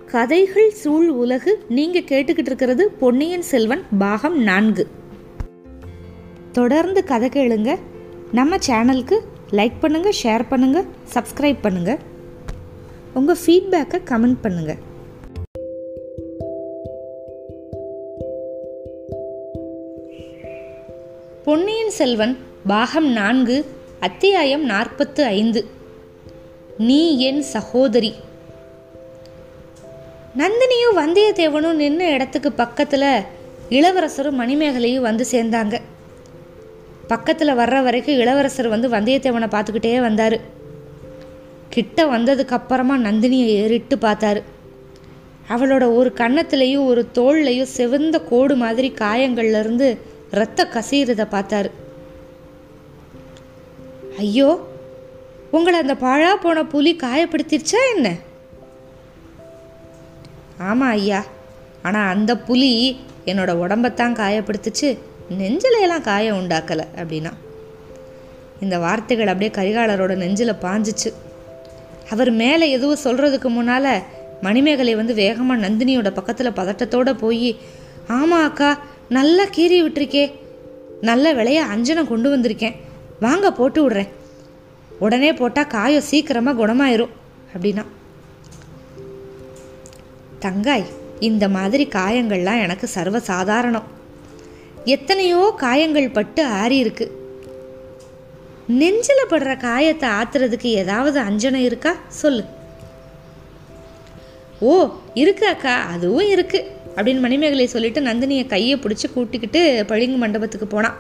கதைகள் சூழ் உலகு நீங்க கேட்டுக்கிட்டு இருக்கிறது பொன்னியின் செல்வன் பாகம் நான்கு தொடர்ந்து கதை கேளுங்க நம்ம சேனலுக்கு லைக் பண்ணுங்க ஷேர் பண்ணுங்க சப்ஸ்கிரைப் பண்ணுங்க உங்க ஃபீட்பேக்கை கமெண்ட் பண்ணுங்க பொன்னியின் செல்வன் பாகம் நான்கு அத்தியாயம் நாற்பத்து ஐந்து நீ என் சகோதரி நந்தினியும் வந்தியத்தேவனும் நின்ன இடத்துக்கு பக்கத்தில் இளவரசரும் மணிமேகலையும் வந்து சேர்ந்தாங்க பக்கத்தில் வர்ற வரைக்கும் இளவரசர் வந்து வந்தியத்தேவனை பார்த்துக்கிட்டே வந்தார் கிட்ட வந்ததுக்கு அப்புறமா நந்தினியை ஏறிட்டு பார்த்தாரு அவளோட ஒரு கன்னத்துலேயும் ஒரு தோல்லையும் செவந்த கோடு மாதிரி காயங்கள்ல இருந்து ரத்த கசியறத பார்த்தாரு ஐயோ உங்களை அந்த பாழா போன புலி காயப்படுத்திருச்சா என்ன ஆமாம் ஐயா ஆனால் அந்த புலி என்னோட உடம்பத்தான் காயப்படுத்துச்சு நெஞ்சில எல்லாம் காயம் உண்டாக்கலை அப்படின்னா இந்த வார்த்தைகள் அப்படியே கரிகாலரோட நெஞ்சில் பாஞ்சிச்சு அவர் மேலே எதுவும் சொல்கிறதுக்கு முன்னால் மணிமேகலை வந்து வேகமாக நந்தினியோட பக்கத்தில் பதட்டத்தோடு போய் ஆமாம் அக்கா நல்லா கீறி விட்டுருக்கே நல்ல விலைய அஞ்சனம் கொண்டு வந்திருக்கேன் வாங்க போட்டு விடுறேன் உடனே போட்டால் காயம் சீக்கிரமாக குணமாயிரும் அப்படின்னா தங்காய் இந்த மாதிரி காயங்கள்லாம் எனக்கு சர்வ சாதாரணம் எத்தனையோ காயங்கள் பட்டு ஆறி இருக்கு நெஞ்சில் படுற காயத்தை ஆத்துறதுக்கு ஏதாவது அஞ்சனம் இருக்கா சொல்லு ஓ இருக்கு அக்கா அதுவும் இருக்கு அப்படின்னு மணிமேகலை சொல்லிட்டு நந்தினியை கையை பிடிச்சி கூட்டிக்கிட்டு பளிங்கு மண்டபத்துக்கு போனான்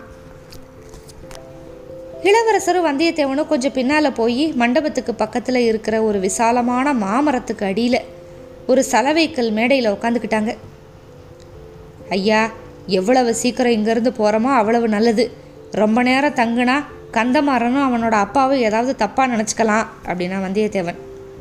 இளவரசரும் வந்தியத்தேவனும் கொஞ்சம் பின்னால் போய் மண்டபத்துக்கு பக்கத்தில் இருக்கிற ஒரு விசாலமான மாமரத்துக்கு அடியில் ஒரு சலவைக்கல் மேடையில் உட்காந்துக்கிட்டாங்க ஐயா எவ்வளவு சீக்கிரம் இங்கேருந்து போகிறோமோ அவ்வளவு நல்லது ரொம்ப நேரம் தங்குனா கந்தமாறனும் அவனோட அப்பாவும் ஏதாவது தப்பாக நினச்சிக்கலாம் அப்படின்னா வந்தியத்தேவன்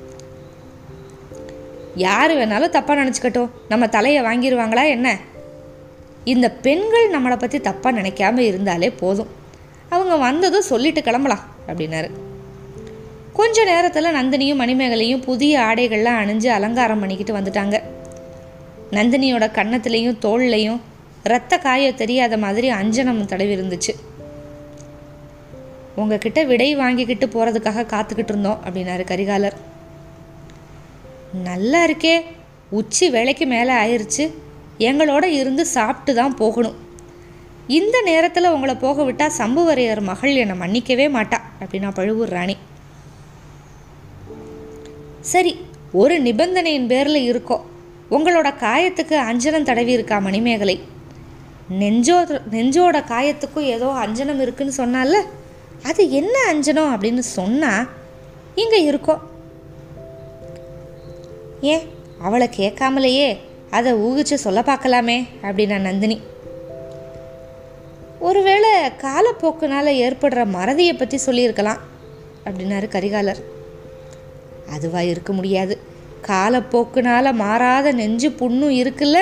யார் வேணாலும் தப்பாக நினச்சிக்கட்டும் நம்ம தலையை வாங்கிடுவாங்களா என்ன இந்த பெண்கள் நம்மளை பற்றி தப்பாக நினைக்காம இருந்தாலே போதும் அவங்க வந்ததும் சொல்லிட்டு கிளம்பலாம் அப்படின்னாரு கொஞ்ச நேரத்தில் நந்தினியும் மணிமேகலையும் புதிய ஆடைகள்லாம் அணிஞ்சு அலங்காரம் பண்ணிக்கிட்டு வந்துட்டாங்க நந்தினியோட கன்னத்துலேயும் தோல்லையும் ரத்த காயம் தெரியாத மாதிரி அஞ்சனம் தடவி இருந்துச்சு உங்ககிட்ட விடை வாங்கிக்கிட்டு போகிறதுக்காக காத்துக்கிட்டு இருந்தோம் அப்படின்னாரு கரிகாலர் நல்லா இருக்கே உச்சி வேலைக்கு மேலே ஆயிடுச்சு எங்களோட இருந்து சாப்பிட்டு தான் போகணும் இந்த நேரத்தில் உங்களை போக விட்டால் சம்புவரையர் மகள் என்னை மன்னிக்கவே மாட்டா அப்படின்னா பழுவூர் ராணி சரி ஒரு நிபந்தனையின் பேரில் இருக்கோ உங்களோட காயத்துக்கு அஞ்சனம் தடவி இருக்கா மணிமேகலை நெஞ்சோ நெஞ்சோட காயத்துக்கும் ஏதோ அஞ்சனம் இருக்குன்னு சொன்னால அது என்ன அஞ்சனம் அப்படின்னு சொன்னால் இங்கே இருக்கோம் ஏன் அவளை கேட்காமலேயே அதை ஊகிச்சு சொல்ல பார்க்கலாமே அப்படின்னா நந்தினி ஒருவேளை காலப்போக்குனால ஏற்படுற மறதியை பற்றி சொல்லியிருக்கலாம் அப்படின்னாரு கரிகாலர் அதுவா இருக்க முடியாது காலப்போக்குனால மாறாத நெஞ்சு புண்ணும் இருக்குல்ல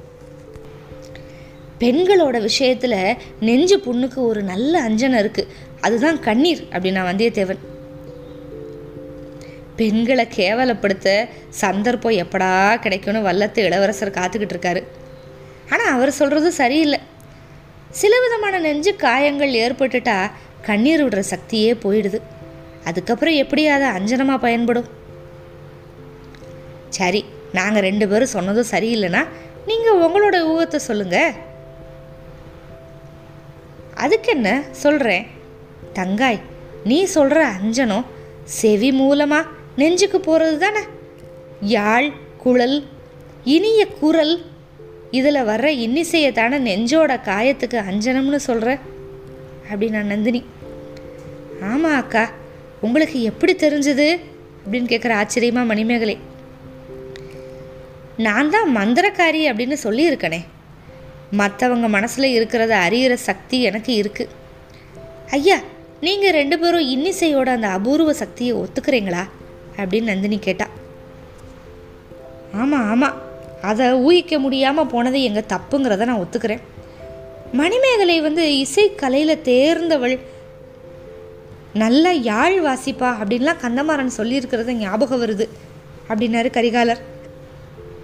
பெண்களோட விஷயத்தில் நெஞ்சு புண்ணுக்கு ஒரு நல்ல அஞ்சனம் இருக்குது அதுதான் கண்ணீர் அப்படின்னா வந்தியத்தேவன் பெண்களை கேவலப்படுத்த சந்தர்ப்பம் எப்படா கிடைக்கும்னு வல்லத்து இளவரசர் காத்துக்கிட்டு இருக்காரு ஆனால் அவர் சொல்கிறது சரியில்லை சில விதமான நெஞ்சு காயங்கள் ஏற்பட்டுட்டா கண்ணீர் விடுற சக்தியே போயிடுது அதுக்கப்புறம் எப்படி அதை அஞ்சனமாக பயன்படும் சரி நாங்கள் ரெண்டு பேரும் சொன்னதும் சரியில்லைன்னா நீங்கள் உங்களோட ஊகத்தை சொல்லுங்கள் அதுக்கு என்ன சொல்கிறேன் தங்காய் நீ சொல்கிற அஞ்சனம் செவி மூலமாக நெஞ்சுக்கு போகிறது தானே யாழ் குழல் இனிய குரல் இதில் வர்ற இன்னிசையை தானே நெஞ்சோட காயத்துக்கு அஞ்சனம்னு சொல்கிற அப்படின்னா நந்தினி ஆமாம் அக்கா உங்களுக்கு எப்படி தெரிஞ்சது அப்படின்னு கேட்குற ஆச்சரியமாக மணிமேகலை நான் தான் மந்திரக்காரி அப்படின்னு சொல்லியிருக்கனே மற்றவங்க மனசில் இருக்கிறத அறியிற சக்தி எனக்கு இருக்குது ஐயா நீங்கள் ரெண்டு பேரும் இன்னிசையோட அந்த அபூர்வ சக்தியை ஒத்துக்கிறீங்களா அப்படின்னு நந்தினி கேட்டா ஆமாம் ஆமாம் அதை ஊகிக்க முடியாமல் போனது எங்கள் தப்புங்கிறத நான் ஒத்துக்கிறேன் மணிமேகலை வந்து இசை கலையில் தேர்ந்தவள் நல்ல யாழ் வாசிப்பா அப்படின்லாம் கந்தமாறன் சொல்லியிருக்கிறது ஞாபகம் வருது அப்படின்னாரு கரிகாலர்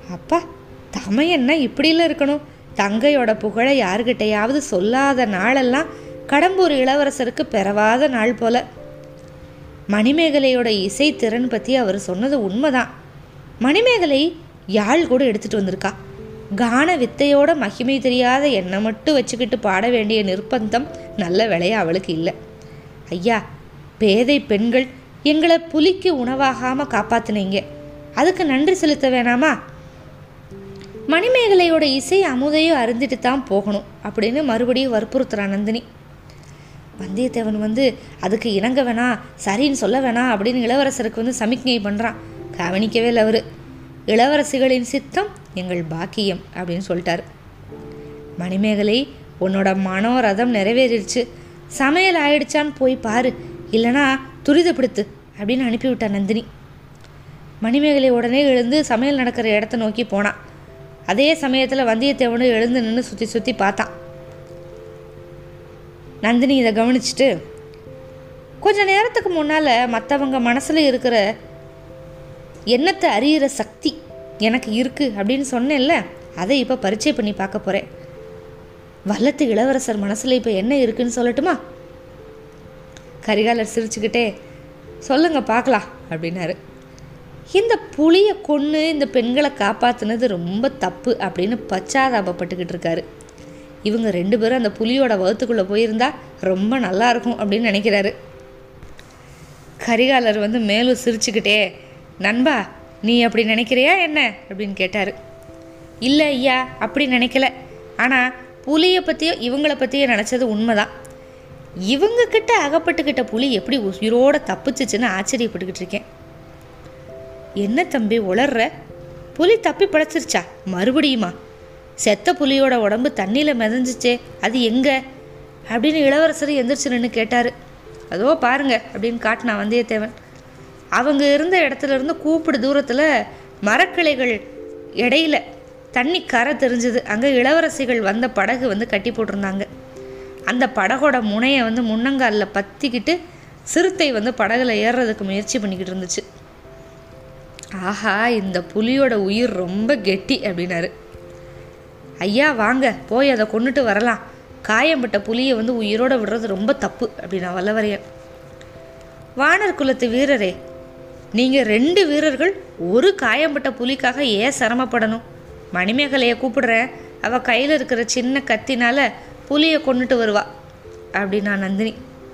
அப்பா தமையன்னா இப்படிலாம் இருக்கணும் தங்கையோட புகழை யாருக்கிட்டையாவது சொல்லாத நாளெல்லாம் கடம்பூர் இளவரசருக்கு பெறவாத நாள் போல மணிமேகலையோட இசை திறன் பற்றி அவர் சொன்னது உண்மைதான் மணிமேகலை யாழ் கூட எடுத்துகிட்டு வந்திருக்கா கான வித்தையோட மகிமை தெரியாத என்னை மட்டும் வச்சுக்கிட்டு பாட வேண்டிய நிர்பந்தம் நல்ல வேலையா அவளுக்கு இல்லை ஐயா பேதை பெண்கள் எங்களை புலிக்கு உணவாகாமல் காப்பாத்துனீங்க அதுக்கு நன்றி செலுத்த வேணாமா மணிமேகலையோட இசை அமுதையும் அருந்திட்டு தான் போகணும் அப்படின்னு மறுபடியும் வற்புறுத்துறா நந்தினி வந்தியத்தேவன் வந்து அதுக்கு இணங்க வேணாம் சரின்னு சொல்ல வேணாம் அப்படின்னு இளவரசருக்கு வந்து சமிக்ஞை பண்ணுறான் கவனிக்கவே இல்லை அவர் இளவரசிகளின் சித்தம் எங்கள் பாக்கியம் அப்படின்னு சொல்லிட்டாரு மணிமேகலை உன்னோட மனோரதம் நிறைவேறிடுச்சு சமையல் ஆயிடுச்சான்னு போய் பாரு இல்லைனா துரிதப்படுத்து அப்படின்னு அனுப்பிவிட்டா நந்தினி மணிமேகலை உடனே எழுந்து சமையல் நடக்கிற இடத்த நோக்கி போனான் அதே சமயத்தில் வந்தியத்தேவனும் எழுந்து நின்று சுற்றி சுற்றி பார்த்தான் நந்தினி இதை கவனிச்சுட்டு கொஞ்ச நேரத்துக்கு முன்னால் மற்றவங்க மனசில் இருக்கிற எண்ணத்தை அறியிற சக்தி எனக்கு இருக்குது அப்படின்னு சொன்னேன்ல அதை இப்போ பரிச்சை பண்ணி பார்க்க போகிறேன் வல்லத்து இளவரசர் மனசில் இப்போ என்ன இருக்குன்னு சொல்லட்டுமா கரிகாலர் சிரிச்சுக்கிட்டே சொல்லுங்க பார்க்கலாம் அப்படின்னாரு இந்த புளியை கொன்று இந்த பெண்களை காப்பாற்றுனது ரொம்ப தப்பு அப்படின்னு பச்சாதாபப்பட்டுக்கிட்டு இருக்காரு இவங்க ரெண்டு பேரும் அந்த புலியோட வகுத்துக்குள்ளே போயிருந்தா ரொம்ப நல்லா இருக்கும் அப்படின்னு நினைக்கிறாரு கரிகாலர் வந்து மேலும் சிரிச்சுக்கிட்டே நண்பா நீ அப்படி நினைக்கிறியா என்ன அப்படின்னு கேட்டார் இல்லை ஐயா அப்படி நினைக்கல ஆனால் புலியை பற்றியோ இவங்கள பற்றியோ நினச்சது உண்மைதான் இவங்க கிட்ட அகப்பட்டுக்கிட்ட புலி எப்படி உயிரோட தப்பிச்சிச்சுன்னு ஆச்சரியப்பட்டுக்கிட்டு இருக்கேன் என்ன தம்பி உளர்ற புலி தப்பி படைச்சிருச்சா மறுபடியுமா செத்த புலியோட உடம்பு தண்ணியில் மிதந்துச்சே அது எங்க அப்படின்னு இளவரசர் எந்திரிச்சு நின்று கேட்டார் அதோ பாருங்க அப்படின்னு காட்டினா வந்தியத்தேவன் அவங்க இருந்த இடத்துல இருந்து கூப்பிடு தூரத்தில் மரக்கிளைகள் இடையில தண்ணி கரை தெரிஞ்சது அங்கே இளவரசிகள் வந்த படகு வந்து கட்டி போட்டிருந்தாங்க அந்த படகோட முனையை வந்து முன்னங்காலில் பற்றிக்கிட்டு சிறுத்தை வந்து படகுல ஏறுறதுக்கு முயற்சி பண்ணிக்கிட்டு இருந்துச்சு ஆஹா இந்த புலியோட உயிர் ரொம்ப கெட்டி அப்படின்னாரு ஐயா வாங்க போய் அதை கொண்டுட்டு வரலாம் காயம்பட்ட புலியை வந்து உயிரோட விடுறது ரொம்ப தப்பு அப்படின்னா வல்லவரையன் வானர் குலத்து வீரரே நீங்கள் ரெண்டு வீரர்கள் ஒரு காயம்பட்ட புலிக்காக ஏன் சிரமப்படணும் மணிமேகலையை கூப்பிடுறேன் அவள் கையில் இருக்கிற சின்ன கத்தினால புலியை கொண்டுட்டு வருவா அப்படின்னா நந்தினி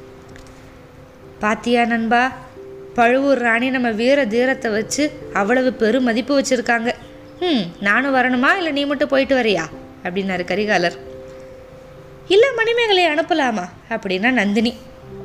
பாத்தியா நண்பா பழுவூர் ராணி நம்ம வீர தீரத்தை வச்சு அவ்வளவு பெரும் மதிப்பு வச்சுருக்காங்க ம் நானும் வரணுமா இல்லை நீ மட்டும் போயிட்டு வரியா அப்படின்னாரு கரிகாலர் இல்லை மணிமேகலையை அனுப்பலாமா அப்படின்னா நந்தினி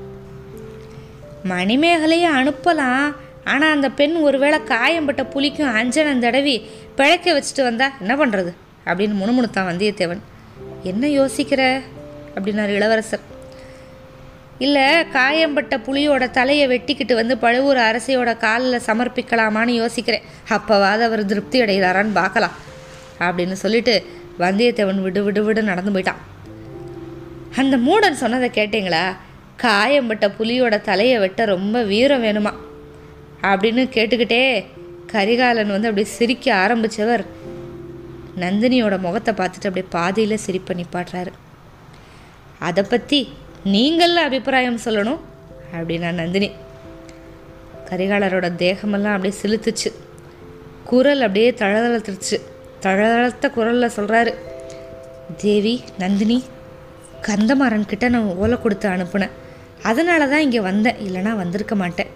மணிமேகலையை அனுப்பலாம் ஆனால் அந்த பெண் ஒருவேளை காயம்பட்ட புலிக்கும் அஞ்சனம் தடவி பிழைக்க வச்சுட்டு வந்தா என்ன பண்ணுறது அப்படின்னு முணுமுணுத்தான் வந்தியத்தேவன் என்ன யோசிக்கிற அப்படின்னாரு இளவரசர் இல்லை காயம்பட்ட புலியோட தலையை வெட்டிக்கிட்டு வந்து பழுவூர் அரசியோட காலில் சமர்ப்பிக்கலாமான்னு யோசிக்கிறேன் அப்போவாது அவர் திருப்தி அடைகிறாரான்னு பார்க்கலாம் அப்படின்னு சொல்லிட்டு வந்தியத்தேவன் விடு விடு விடு நடந்து போயிட்டான் அந்த மூடன் சொன்னதை கேட்டிங்களா காயம்பட்ட புலியோட தலையை வெட்ட ரொம்ப வீரம் வேணுமா அப்படின்னு கேட்டுக்கிட்டே கரிகாலன் வந்து அப்படியே சிரிக்க ஆரம்பித்தவர் நந்தினியோட முகத்தை பார்த்துட்டு அப்படியே பாதியில் சிரிப்பை நிப்பாட்டுறாரு அதை பற்றி நீங்கள அபிப்பிராயம் சொல்லணும் அப்படின்னா நந்தினி கரிகாலரோட தேகமெல்லாம் அப்படியே சிலுத்துச்சு குரல் அப்படியே தழதளத்துருச்சு தழதளத்த குரலில் சொல்கிறாரு தேவி நந்தினி கந்தமாறன் கிட்ட நான் ஓலை கொடுத்து அனுப்புனேன் அதனால தான் இங்கே வந்தேன் இல்லைனா வந்திருக்க மாட்டேன்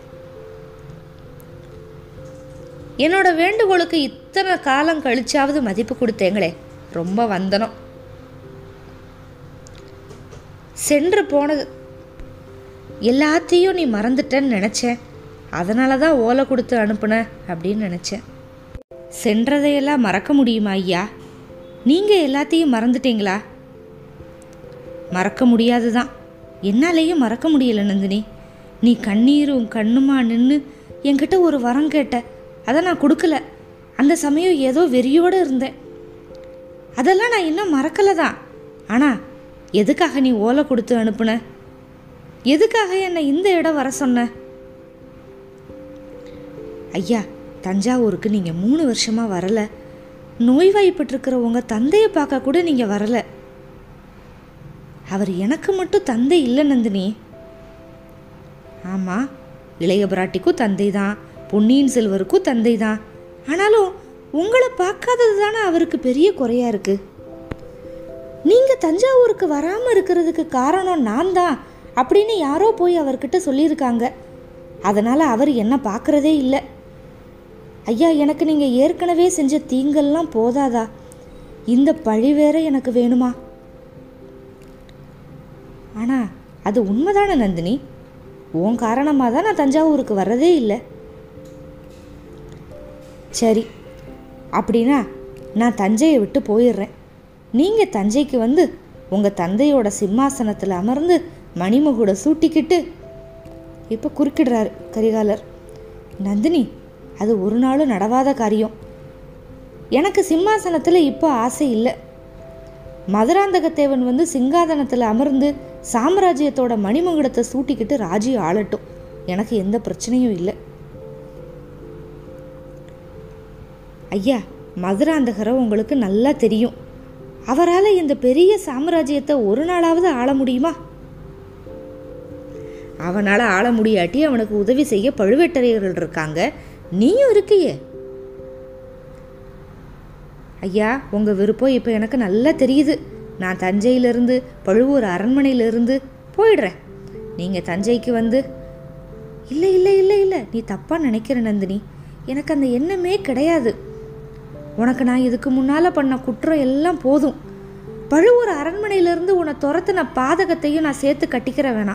என்னோட வேண்டுகோளுக்கு இத்தனை காலம் கழிச்சாவது மதிப்பு கொடுத்தேங்களே ரொம்ப வந்தனம் சென்று போனது எல்லாத்தையும் நீ மறந்துட்டேன்னு நினச்சேன் அதனால தான் ஓலை கொடுத்து அனுப்புன அப்படின்னு நினச்சேன் சென்றதையெல்லாம் மறக்க முடியுமா ஐயா நீங்கள் எல்லாத்தையும் மறந்துட்டீங்களா மறக்க முடியாது தான் என்னாலேயும் மறக்க முடியல நந்தினி நீ கண்ணீரும் கண்ணுமா நின்று என்கிட்ட ஒரு வரம் கேட்ட அதை நான் கொடுக்கல அந்த சமயம் ஏதோ வெறியோடு இருந்தேன் அதெல்லாம் நான் இன்னும் மறக்கலை தான் ஆனால் எதுக்காக நீ ஓலை கொடுத்து அனுப்புன எதுக்காக என்னை இந்த இடம் வர சொன்ன ஐயா தஞ்சாவூருக்கு நீங்கள் மூணு வருஷமாக வரல நோய்வாய்ப்பட்டிருக்கிற உங்கள் தந்தையை பார்க்க கூட நீங்கள் வரல அவர் எனக்கு மட்டும் தந்தை இல்லை நந்தினி ஆமாம் இளைய பிராட்டிக்கும் தந்தை தான் பொன்னியின் செல்வருக்கும் தந்தை தான் ஆனாலும் உங்களை பார்க்காதது தானே அவருக்கு பெரிய குறையா இருக்கு நீங்கள் தஞ்சாவூருக்கு வராமல் இருக்கிறதுக்கு காரணம் நான் தான் அப்படின்னு யாரோ போய் அவர்கிட்ட சொல்லியிருக்காங்க அதனால் அவர் என்ன பார்க்குறதே இல்லை ஐயா எனக்கு நீங்கள் ஏற்கனவே செஞ்ச தீங்கெல்லாம் போதாதா இந்த பழி வேற எனக்கு வேணுமா ஆனால் அது உண்மைதானே நந்தினி உன் காரணமாக தான் நான் தஞ்சாவூருக்கு வர்றதே இல்லை சரி அப்படின்னா நான் தஞ்சையை விட்டு போயிடுறேன் நீங்கள் தஞ்சைக்கு வந்து உங்கள் தந்தையோட சிம்மாசனத்தில் அமர்ந்து மணிமகுட சூட்டிக்கிட்டு இப்போ குறுக்கிடுறாரு கரிகாலர் நந்தினி அது ஒரு நாளும் நடவாத காரியம் எனக்கு சிம்மாசனத்தில் இப்போ ஆசை இல்லை மதுராந்தகத்தேவன் வந்து சிங்காதனத்தில் அமர்ந்து சாம்ராஜ்யத்தோட மணிமகுடத்தை சூட்டிக்கிட்டு ராஜி ஆளட்டும் எனக்கு எந்த பிரச்சனையும் இல்லை ஐயா மதுராந்தகரை உங்களுக்கு நல்லா தெரியும் அவரால் இந்த பெரிய சாம்ராஜ்யத்தை ஒரு நாளாவது ஆள முடியுமா அவனால் ஆள முடியாட்டி அவனுக்கு உதவி செய்ய பழுவேட்டரையர்கள் இருக்காங்க நீயும் இருக்கியே ஐயா உங்கள் விருப்பம் இப்போ எனக்கு நல்லா தெரியுது நான் தஞ்சையிலிருந்து பழுவூர் அரண்மனையிலிருந்து போயிடுறேன் நீங்கள் தஞ்சைக்கு வந்து இல்லை இல்லை இல்லை இல்லை நீ தப்பாக நினைக்கிற நந்தினி எனக்கு அந்த எண்ணமே கிடையாது உனக்கு நான் இதுக்கு முன்னால் பண்ண குற்றம் எல்லாம் போதும் பழுவூர் அரண்மனையிலிருந்து உன்னை துரத்துன பாதகத்தையும் நான் சேர்த்து கட்டிக்கிற வேணாம்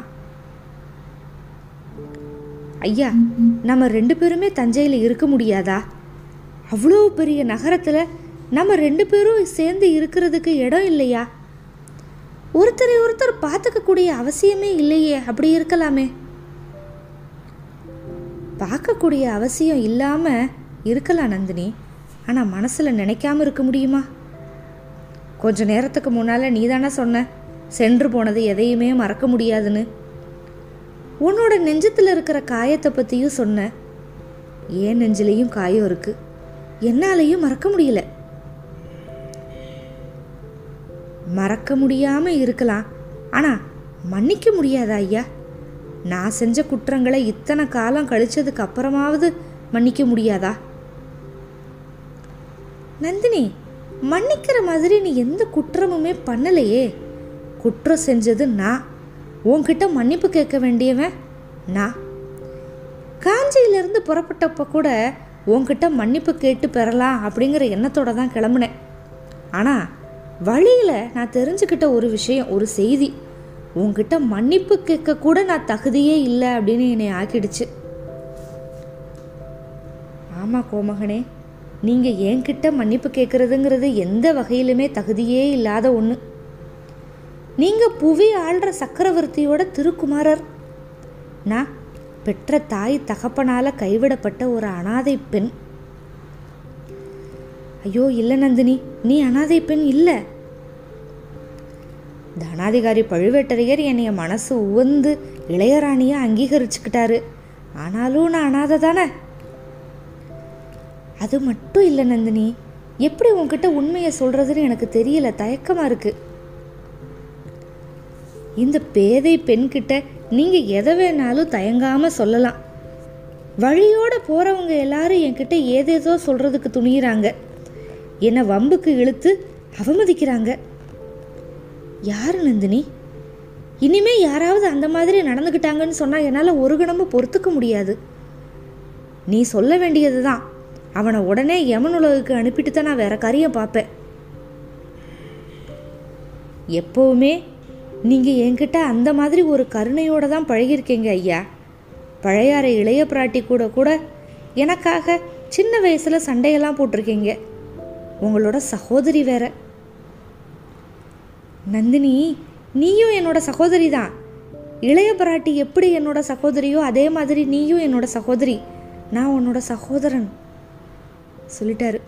ஐயா நம்ம ரெண்டு பேருமே தஞ்சையில் இருக்க முடியாதா அவ்வளோ பெரிய நகரத்தில் நம்ம ரெண்டு பேரும் சேர்ந்து இருக்கிறதுக்கு இடம் இல்லையா ஒருத்தரை ஒருத்தர் பார்த்துக்கக்கூடிய அவசியமே இல்லையே அப்படி இருக்கலாமே பார்க்கக்கூடிய அவசியம் இல்லாமல் இருக்கலாம் நந்தினி ஆனால் மனசில் நினைக்காம இருக்க முடியுமா கொஞ்ச நேரத்துக்கு முன்னால் நீ தானே சொன்ன சென்று போனது எதையுமே மறக்க முடியாதுன்னு உன்னோட நெஞ்சத்தில் இருக்கிற காயத்தை பற்றியும் சொன்ன ஏன் நெஞ்சிலையும் காயம் இருக்கு என்னாலையும் மறக்க முடியல மறக்க முடியாமல் இருக்கலாம் ஆனால் மன்னிக்க முடியாதா ஐயா நான் செஞ்ச குற்றங்களை இத்தனை காலம் கழிச்சதுக்கு அப்புறமாவது மன்னிக்க முடியாதா நந்தினி மன்னிக்கிற மாதிரி நீ எந்த குற்றமுமே பண்ணலையே குற்றம் செஞ்சது நான் உன்கிட்ட மன்னிப்பு கேட்க வேண்டியவன் நான் காஞ்சியிலேருந்து புறப்பட்டப்ப கூட உன்கிட்ட மன்னிப்பு கேட்டு பெறலாம் அப்படிங்கிற எண்ணத்தோட தான் கிளம்புனேன் ஆனால் வழியில் நான் தெரிஞ்சுக்கிட்ட ஒரு விஷயம் ஒரு செய்தி உன்கிட்ட மன்னிப்பு கேட்க கூட நான் தகுதியே இல்லை அப்படின்னு என்னை ஆக்கிடுச்சு ஆமாம் கோமகனே நீங்கள் என்கிட்ட மன்னிப்பு கேட்குறதுங்கிறது எந்த வகையிலுமே தகுதியே இல்லாத ஒன்று நீங்கள் புவி ஆள்ற சக்கரவர்த்தியோட திருக்குமாரர் நான் பெற்ற தாய் தகப்பனால கைவிடப்பட்ட ஒரு அனாதை பெண் ஐயோ இல்லை நந்தினி நீ அனாதை பெண் இல்லை தனாதிகாரி பழுவேட்டரையர் என்னைய மனசு உவந்து இளையராணியை அங்கீகரிச்சுக்கிட்டாரு ஆனாலும் நான் அனாதை தானே அது மட்டும் இல்லை நந்தினி எப்படி உன்கிட்ட உண்மையை சொல்றதுன்னு எனக்கு தெரியல தயக்கமா இருக்கு இந்த பேதை பெண்கிட்ட நீங்க எதை வேணாலும் தயங்காம சொல்லலாம் வழியோட போறவங்க எல்லாரும் என்கிட்ட ஏதேதோ சொல்றதுக்கு துணியிறாங்க என்னை வம்புக்கு இழுத்து அவமதிக்கிறாங்க யாரு நந்தினி இனிமே யாராவது அந்த மாதிரி நடந்துக்கிட்டாங்கன்னு சொன்னா என்னால் ஒரு கணமும் பொறுத்துக்க முடியாது நீ சொல்ல வேண்டியது தான் அவனை உடனே யமன் உலகுக்கு அனுப்பிட்டு தான் நான் வேற காரியம் பார்ப்பேன் எப்போவுமே நீங்கள் என்கிட்ட அந்த மாதிரி ஒரு கருணையோட தான் பழகியிருக்கீங்க ஐயா பழையாறை இளைய பிராட்டி கூட கூட எனக்காக சின்ன வயசில் சண்டையெல்லாம் போட்டிருக்கீங்க உங்களோட சகோதரி வேற நந்தினி நீயும் என்னோட சகோதரி தான் இளைய பிராட்டி எப்படி என்னோட சகோதரியோ அதே மாதிரி நீயும் என்னோட சகோதரி நான் உன்னோட சகோதரன் சொல்லிட்டாரு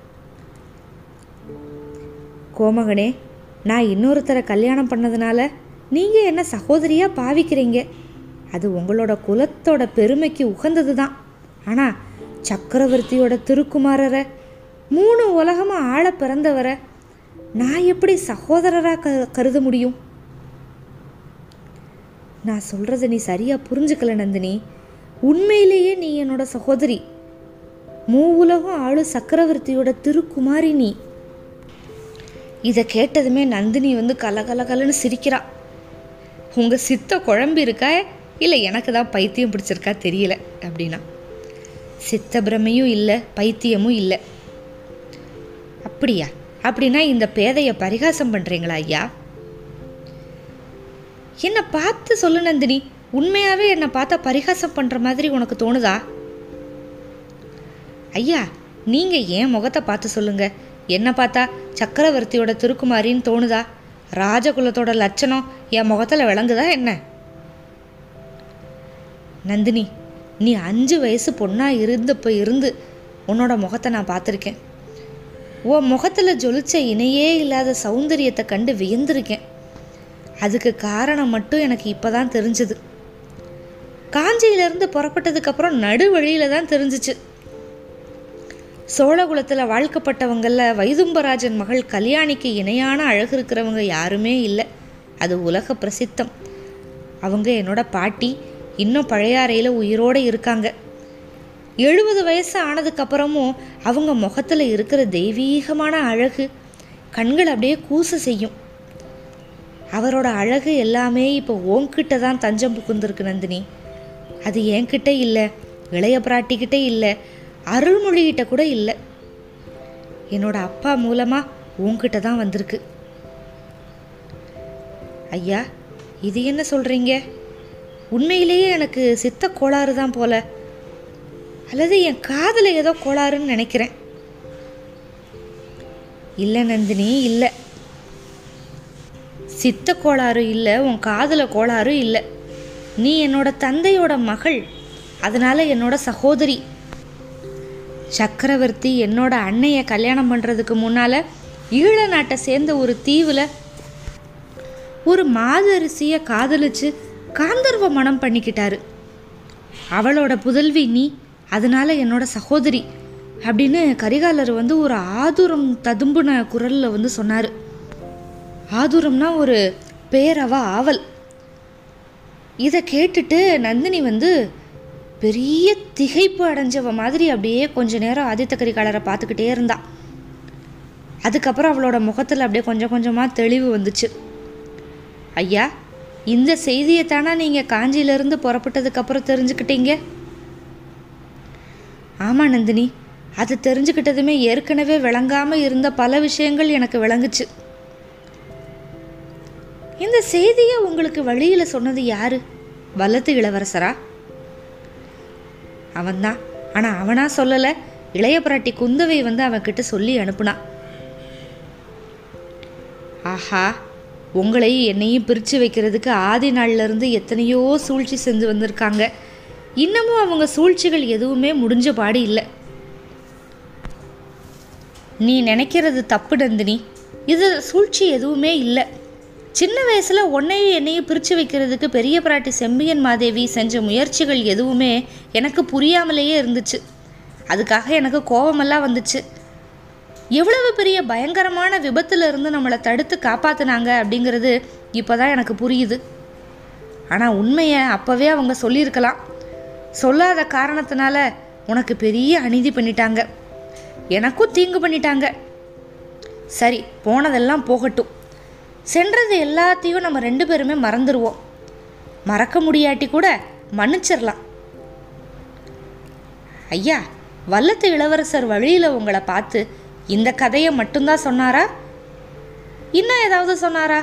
கோமகனே நான் இன்னொருத்தரை கல்யாணம் பண்ணதுனால நீங்கள் என்ன சகோதரியாக பாவிக்கிறீங்க அது உங்களோட குலத்தோட பெருமைக்கு உகந்தது தான் ஆனால் சக்கரவர்த்தியோட திருக்குமாரரை மூணு உலகமாக ஆள பிறந்தவரை நான் எப்படி சகோதரராக க கருத முடியும் நான் சொல்கிறத நீ சரியாக புரிஞ்சுக்கல நந்தினி உண்மையிலேயே நீ என்னோட சகோதரி மூ உலகம் ஆளு சக்கரவர்த்தியோட திருக்குமாரி நீ இதை கேட்டதுமே நந்தினி வந்து கலகலகலன்னு சிரிக்கிறா உங்கள் சித்த குழம்பு இருக்கா இல்லை எனக்கு தான் பைத்தியம் பிடிச்சிருக்கா தெரியல அப்படின்னா சித்த பிரமையும் இல்லை பைத்தியமும் இல்லை அப்படியா அப்படின்னா இந்த பேதையை பரிகாசம் பண்ணுறீங்களா ஐயா என்னை பார்த்து சொல்லு நந்தினி உண்மையாகவே என்னை பார்த்தா பரிகாசம் பண்ணுற மாதிரி உனக்கு தோணுதா ஐயா நீங்கள் ஏன் முகத்தை பார்த்து சொல்லுங்க என்ன பார்த்தா சக்கரவர்த்தியோட திருக்குமாரின்னு தோணுதா ராஜகுலத்தோட லட்சணம் என் முகத்தில் விளங்குதா என்ன நந்தினி நீ அஞ்சு வயசு பொண்ணா இருந்தப்போ இருந்து உன்னோட முகத்தை நான் பார்த்துருக்கேன் உன் முகத்தில் ஜொலிச்ச இணையே இல்லாத சௌந்தரியத்தை கண்டு வியந்திருக்கேன் அதுக்கு காரணம் மட்டும் எனக்கு இப்போ தான் தெரிஞ்சுது காஞ்சியிலேருந்து புறப்பட்டதுக்கப்புறம் நடு வழியில தான் தெரிஞ்சிச்சு சோழகுலத்தில் வாழ்க்கப்பட்டவங்களில் வைதும்பராஜன் மகள் கல்யாணிக்கு இணையான அழகு இருக்கிறவங்க யாருமே இல்லை அது உலக பிரசித்தம் அவங்க என்னோட பாட்டி இன்னும் பழையாறையில் உயிரோடு இருக்காங்க எழுபது வயசு ஆனதுக்கப்புறமும் அவங்க முகத்தில் இருக்கிற தெய்வீகமான அழகு கண்கள் அப்படியே கூச செய்யும் அவரோட அழகு எல்லாமே இப்போ உன்கிட்ட தான் தஞ்சம் புகுந்திருக்கு நந்தினி அது என்கிட்ட இல்லை இளைய பிராட்டிக்கிட்ட இல்லை அருள்மொழிகிட்ட கூட இல்லை என்னோட அப்பா மூலமாக உன்கிட்ட தான் வந்திருக்கு ஐயா இது என்ன சொல்கிறீங்க உண்மையிலேயே எனக்கு சித்த கோளாறு தான் போல அல்லது என் காதில் ஏதோ கோளாறுன்னு நினைக்கிறேன் இல்லை நந்தினி இல்லை சித்த கோளாறு இல்லை உன் காதில் கோளாறு இல்லை நீ என்னோட தந்தையோட மகள் அதனால என்னோட சகோதரி சக்கரவர்த்தி என்னோட அன்னைய கல்யாணம் பண்ணுறதுக்கு முன்னால் ஈழ நாட்டை சேர்ந்த ஒரு தீவில் ஒரு மாதரிசியை காதலிச்சு காந்தர்வ மனம் பண்ணிக்கிட்டாரு அவளோட புதல்வி நீ அதனால என்னோட சகோதரி அப்படின்னு கரிகாலர் வந்து ஒரு ஆதுரம் ததும்புன குரலில் வந்து சொன்னார் ஆதுரம்னா ஒரு பேரவ ஆவல் இதை கேட்டுட்டு நந்தினி வந்து பெரிய திகைப்பு அடைஞ்சவ மாதிரி அப்படியே கொஞ்ச நேரம் ஆதித்த கரிகாலரை பார்த்துக்கிட்டே இருந்தா அதுக்கப்புறம் அவளோட முகத்தில் அப்படியே கொஞ்சம் கொஞ்சமாக தெளிவு வந்துச்சு ஐயா இந்த செய்தியை தானே நீங்கள் காஞ்சியிலேருந்து புறப்பட்டதுக்கப்புறம் தெரிஞ்சுக்கிட்டீங்க ஆமாம் நந்தினி அது தெரிஞ்சுக்கிட்டதுமே ஏற்கனவே விளங்காமல் இருந்த பல விஷயங்கள் எனக்கு விளங்குச்சு இந்த செய்தியை உங்களுக்கு வழியில் சொன்னது யாரு வல்லத்து இளவரசரா அவன்தான் ஆனால் அவனா சொல்லலை இளைய பிராட்டி குந்தவை வந்து அவன்கிட்ட சொல்லி அனுப்புனா ஆஹா உங்களையும் என்னையும் பிரித்து வைக்கிறதுக்கு ஆதி நாள்ல இருந்து எத்தனையோ சூழ்ச்சி செஞ்சு வந்திருக்காங்க இன்னமும் அவங்க சூழ்ச்சிகள் எதுவுமே முடிஞ்ச பாடு இல்லை நீ நினைக்கிறது தப்பு நந்தினி இது சூழ்ச்சி எதுவுமே இல்லை சின்ன வயசில் உன்னையும் என்னையும் பிரித்து வைக்கிறதுக்கு பெரிய பிராட்டி செம்பியன் மாதேவி செஞ்ச முயற்சிகள் எதுவுமே எனக்கு புரியாமலேயே இருந்துச்சு அதுக்காக எனக்கு கோபமெல்லாம் வந்துச்சு எவ்வளவு பெரிய பயங்கரமான விபத்துல இருந்து நம்மளை தடுத்து காப்பாத்துனாங்க அப்படிங்கிறது இப்போ தான் எனக்கு புரியுது ஆனால் உண்மையை அப்போவே அவங்க சொல்லியிருக்கலாம் சொல்லாத காரணத்தினால உனக்கு பெரிய அநீதி பண்ணிட்டாங்க எனக்கும் தீங்கு பண்ணிட்டாங்க சரி போனதெல்லாம் போகட்டும் சென்றது எல்லாத்தையும் நம்ம ரெண்டு பேருமே மறந்துடுவோம் மறக்க முடியாட்டி கூட மன்னிச்சிடலாம் ஐயா வல்லத்து இளவரசர் வழியில் உங்களை பார்த்து இந்த கதையை மட்டும்தான் சொன்னாரா இன்னும் ஏதாவது சொன்னாரா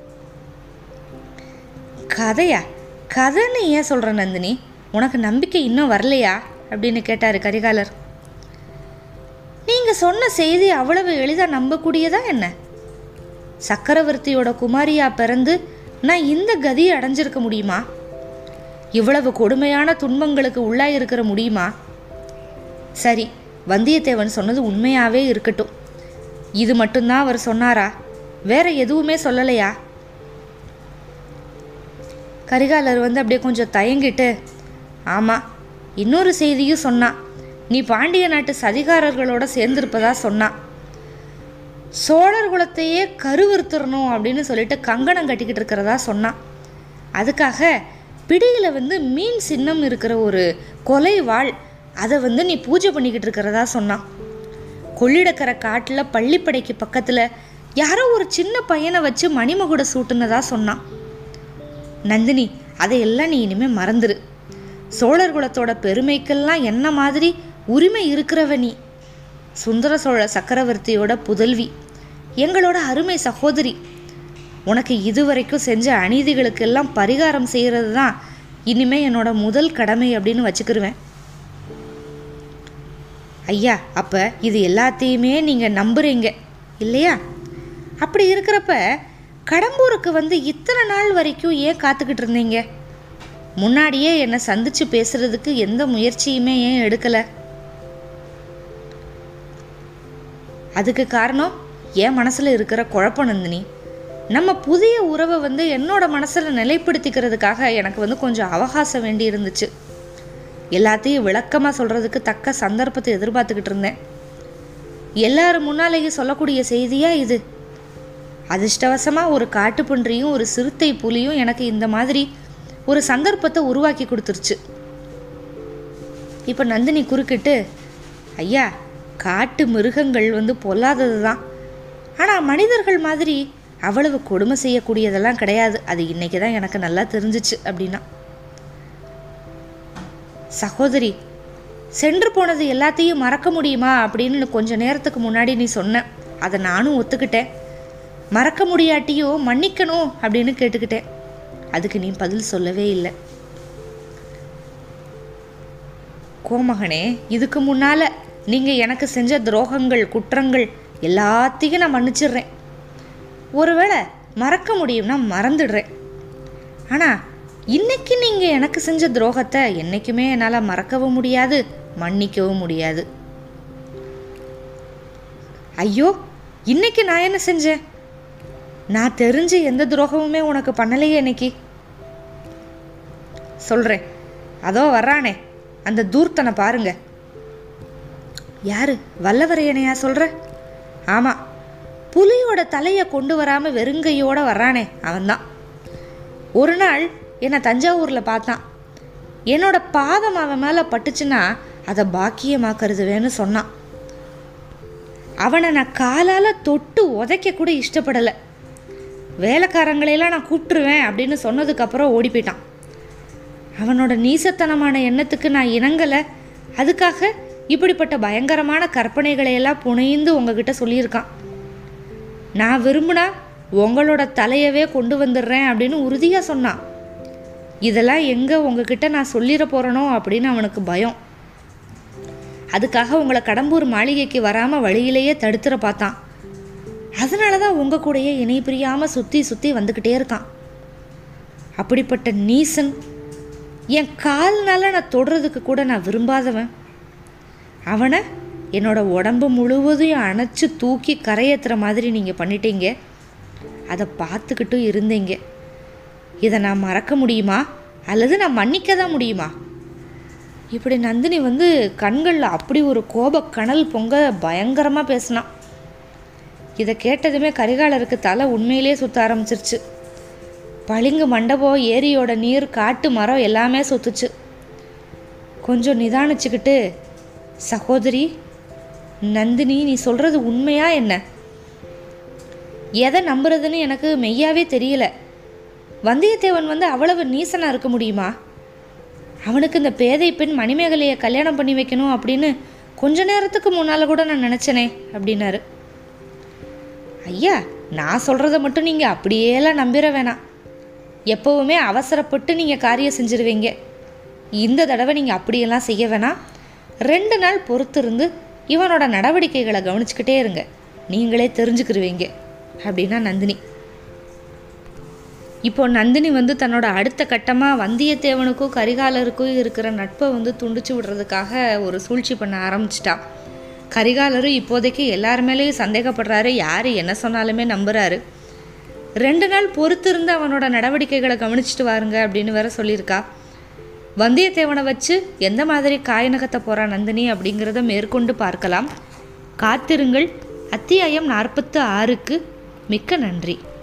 கதையா கதைன்னு ஏன் சொல்கிற நந்தினி உனக்கு நம்பிக்கை இன்னும் வரலையா அப்படின்னு கேட்டார் கரிகாலர் நீங்கள் சொன்ன செய்தி அவ்வளவு எளிதாக நம்பக்கூடியதா என்ன சக்கரவர்த்தியோட குமாரியா பிறந்து நான் இந்த கதியை அடைஞ்சிருக்க முடியுமா இவ்வளவு கொடுமையான துன்பங்களுக்கு உள்ளாயிருக்கிற முடியுமா சரி வந்தியத்தேவன் சொன்னது உண்மையாவே இருக்கட்டும் இது மட்டும்தான் அவர் சொன்னாரா வேற எதுவுமே சொல்லலையா கரிகாலர் வந்து அப்படியே கொஞ்சம் தயங்கிட்டு ஆமாம் இன்னொரு செய்தியும் சொன்னான் நீ பாண்டிய நாட்டு சதிகாரர்களோட சேர்ந்திருப்பதா சொன்னான் சோழர் குலத்தையே கருவிருத்துறணும் அப்படின்னு சொல்லிட்டு கங்கணம் கட்டிக்கிட்டு இருக்கிறதா சொன்னான் அதுக்காக பிடியில் வந்து மீன் சின்னம் இருக்கிற ஒரு கொலை வாழ் அதை வந்து நீ பூஜை பண்ணிக்கிட்டு இருக்கிறதா சொன்னான் கொள்ளிடக்கரை காட்டில் பள்ளிப்படைக்கு பக்கத்தில் யாரோ ஒரு சின்ன பையனை வச்சு மணிமகுட சூட்டுனதா சொன்னான் நந்தினி அதையெல்லாம் நீ இனிமேல் மறந்துரு சோழர் குலத்தோட பெருமைக்கெல்லாம் என்ன மாதிரி உரிமை இருக்கிறவ நீ சுந்தர சோழ சக்கரவர்த்தியோட புதல்வி எங்களோட அருமை சகோதரி உனக்கு இதுவரைக்கும் செஞ்ச அநீதிகளுக்கெல்லாம் பரிகாரம் செய்கிறது தான் இனிமே என்னோட முதல் கடமை அப்படின்னு வச்சுக்கிருவேன் ஐயா அப்போ இது எல்லாத்தையுமே நீங்கள் நம்புறீங்க இல்லையா அப்படி இருக்கிறப்ப கடம்பூருக்கு வந்து இத்தனை நாள் வரைக்கும் ஏன் காத்துக்கிட்டு இருந்தீங்க முன்னாடியே என்னை சந்திச்சு பேசுறதுக்கு எந்த முயற்சியுமே ஏன் எடுக்கலை அதுக்கு காரணம் என் மனசில் இருக்கிற குழப்பம் நந்தினி நம்ம புதிய உறவை வந்து என்னோட மனசில் நிலைப்படுத்திக்கிறதுக்காக எனக்கு வந்து கொஞ்சம் அவகாசம் வேண்டி இருந்துச்சு எல்லாத்தையும் விளக்கமாக சொல்கிறதுக்கு தக்க சந்தர்ப்பத்தை எதிர்பார்த்துக்கிட்டு இருந்தேன் எல்லாரும் முன்னாலேயும் சொல்லக்கூடிய செய்தியா இது அதிர்ஷ்டவசமாக ஒரு காட்டுப்பன்றியும் ஒரு சிறுத்தை புலியும் எனக்கு இந்த மாதிரி ஒரு சந்தர்ப்பத்தை உருவாக்கி கொடுத்துருச்சு இப்போ நந்தினி குறுக்கிட்டு ஐயா காட்டு மிருகங்கள் வந்து பொல்லாதது தான் ஆனால் மனிதர்கள் மாதிரி அவ்வளவு கொடுமை செய்யக்கூடியதெல்லாம் கிடையாது அது இன்னைக்கு தான் எனக்கு நல்லா தெரிஞ்சிச்சு அப்படின்னா சகோதரி சென்று போனது எல்லாத்தையும் மறக்க முடியுமா அப்படின்னு கொஞ்ச நேரத்துக்கு முன்னாடி நீ சொன்ன அதை நானும் ஒத்துக்கிட்டேன் மறக்க முடியாட்டியும் மன்னிக்கணும் அப்படின்னு கேட்டுக்கிட்டேன் அதுக்கு நீ பதில் சொல்லவே இல்லை கோமகனே இதுக்கு முன்னால நீங்க எனக்கு செஞ்ச துரோகங்கள் குற்றங்கள் எல்லாத்தையும் நான் மன்னிச்சிடுறேன் ஒருவேளை மறக்க முடியும்னா மறந்துடுறேன் ஆனா இன்னைக்கு நீங்க எனக்கு செஞ்ச துரோகத்தை என்னைக்குமே என்னால் மறக்கவும் முடியாது மன்னிக்கவும் முடியாது ஐயோ இன்னைக்கு நான் என்ன செஞ்சேன் நான் தெரிஞ்சு எந்த துரோகமுமே உனக்கு பண்ணலையே இன்னைக்கு சொல்கிறேன் அதோ வர்றானே அந்த தூர்த்தனை பாருங்க யாரு வல்லவரையனையா சொல்ற ஆமாம் புலியோட தலையை கொண்டு வராமல் வெறுங்கையோட வர்றானே அவன்தான் ஒரு நாள் என்னை தஞ்சாவூரில் பார்த்தான் என்னோட பாதம் அவன் மேலே பட்டுச்சுன்னா அதை பாக்கியமாக்கருதுவேன்னு சொன்னான் அவனை நான் காலால் தொட்டு உதைக்க கூட இஷ்டப்படலை வேலைக்காரங்களையெல்லாம் நான் கூப்பிட்டுருவேன் அப்படின்னு சொன்னதுக்கப்புறம் ஓடி போயிட்டான் அவனோட நீசத்தனமான எண்ணத்துக்கு நான் இணங்கலை அதுக்காக இப்படிப்பட்ட பயங்கரமான கற்பனைகளை எல்லாம் புனைந்து உங்ககிட்ட சொல்லியிருக்கான் நான் விரும்புனா உங்களோட தலையவே கொண்டு வந்துடுறேன் அப்படின்னு உறுதியாக சொன்னான் இதெல்லாம் எங்கே உங்ககிட்ட நான் சொல்லிட போகிறனோ அப்படின்னு அவனுக்கு பயம் அதுக்காக உங்களை கடம்பூர் மாளிகைக்கு வராமல் வழியிலேயே தடுத்துற பார்த்தான் அதனால தான் உங்கள் கூடயே இணை பிரியாமல் சுற்றி சுற்றி வந்துக்கிட்டே இருக்கான் அப்படிப்பட்ட நீசன் என் கால்னால நான் தொடுறதுக்கு கூட நான் விரும்பாதவன் அவனை என்னோட உடம்பு முழுவதையும் அணைச்சி தூக்கி கரையேற்றுற மாதிரி நீங்கள் பண்ணிட்டீங்க அதை பார்த்துக்கிட்டும் இருந்தீங்க இதை நான் மறக்க முடியுமா அல்லது நான் மன்னிக்க தான் முடியுமா இப்படி நந்தினி வந்து கண்களில் அப்படி ஒரு கோபக்கணல் பொங்க பயங்கரமாக பேசினான் இதை கேட்டதுமே கரிகாலருக்கு தலை உண்மையிலேயே சுத்த ஆரம்பிச்சிருச்சு பளிங்கு மண்டபம் ஏரியோட நீர் காட்டு மரம் எல்லாமே சுத்துச்சு கொஞ்சம் நிதானிச்சுக்கிட்டு சகோதரி நந்தினி நீ சொல்கிறது உண்மையா என்ன எதை நம்புறதுன்னு எனக்கு மெய்யாவே தெரியல வந்தியத்தேவன் வந்து அவ்வளவு நீசனாக இருக்க முடியுமா அவனுக்கு இந்த பேதை பெண் மணிமேகலையை கல்யாணம் பண்ணி வைக்கணும் அப்படின்னு கொஞ்ச நேரத்துக்கு முன்னால் கூட நான் நினச்சனே அப்படின்னாரு ஐயா நான் சொல்கிறத மட்டும் நீங்கள் அப்படியேலாம் நம்பிட வேணாம் எப்போவுமே அவசரப்பட்டு நீங்கள் காரியம் செஞ்சிருவீங்க இந்த தடவை நீங்கள் அப்படியெல்லாம் செய்ய வேணாம் ரெண்டு நாள் பொறுத்திருந்து இவனோட நடவடிக்கைகளை கவனிச்சுக்கிட்டே இருங்க நீங்களே தெரிஞ்சுக்கிருவீங்க அப்படின்னா நந்தினி இப்போ நந்தினி வந்து தன்னோட அடுத்த கட்டமாக வந்தியத்தேவனுக்கும் கரிகாலருக்கும் இருக்கிற நட்பை வந்து துண்டிச்சு விடுறதுக்காக ஒரு சூழ்ச்சி பண்ண ஆரம்பிச்சிட்டா கரிகாலரும் இப்போதைக்கு எல்லார் மேலேயும் சந்தேகப்படுறாரு யார் என்ன சொன்னாலுமே நம்புறாரு ரெண்டு நாள் பொறுத்திருந்து அவனோட நடவடிக்கைகளை கவனிச்சிட்டு வாருங்க அப்படின்னு வேற சொல்லியிருக்கா வந்தியத்தேவனை வச்சு எந்த மாதிரி காய நகர்த்த போகிறா நந்தினி அப்படிங்கிறத மேற்கொண்டு பார்க்கலாம் காத்திருங்கள் அத்தியாயம் நாற்பத்து ஆறுக்கு மிக்க நன்றி